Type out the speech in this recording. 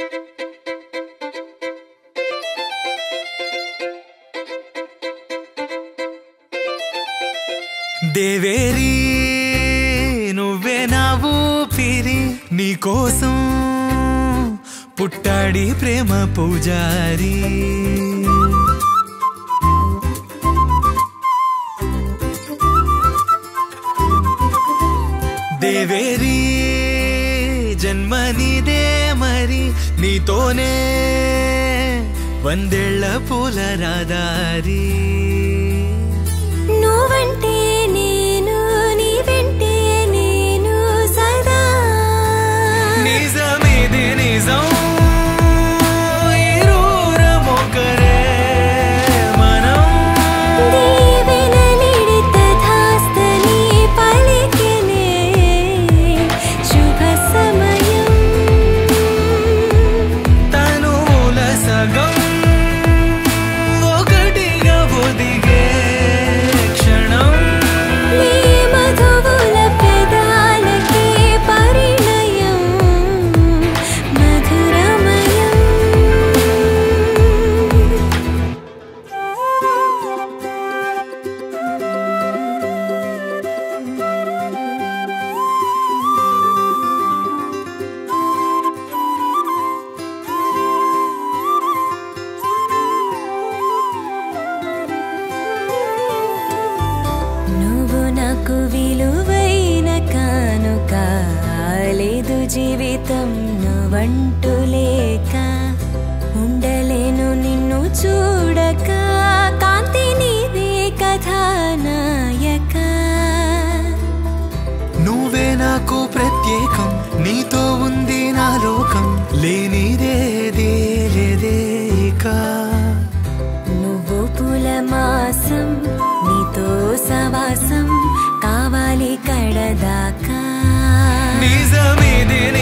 దేవేరి నువ్వే నా ఊపిరి నీకోసం పుట్టాడి ప్రేమ పూజారి దేవేరి జన్మనిదే మరి నీతోనే వందేళ్ల పూల రాదారి నువ్వంటే నేను నీ వెంటే నేను సదా నిజమిది నిజం ఇరువురమొకరే మనం దీవెనలిడితధాస్తని పలికెనే శుభ సమయం తనువుల సగం ఒకటిగా ఒదిగే క్షణం నీ మధువుల పెదాలకే పరిణయం మధురమయం నువ్వు నాకు విలువైన కానుక లేదు జీవితం నువ్వంటూ లేక ఉండలేను నిన్ను చూడక కాంతి నీవే కథానాయక నువ్వే నాకు ప్రత్యేకం నీతో ఉంది నా లోకం లేనిదేదే లేదే ఇక నువ్వు పుల మాసం నీతో సవాసం కావాలి కడదాకా నిజమిది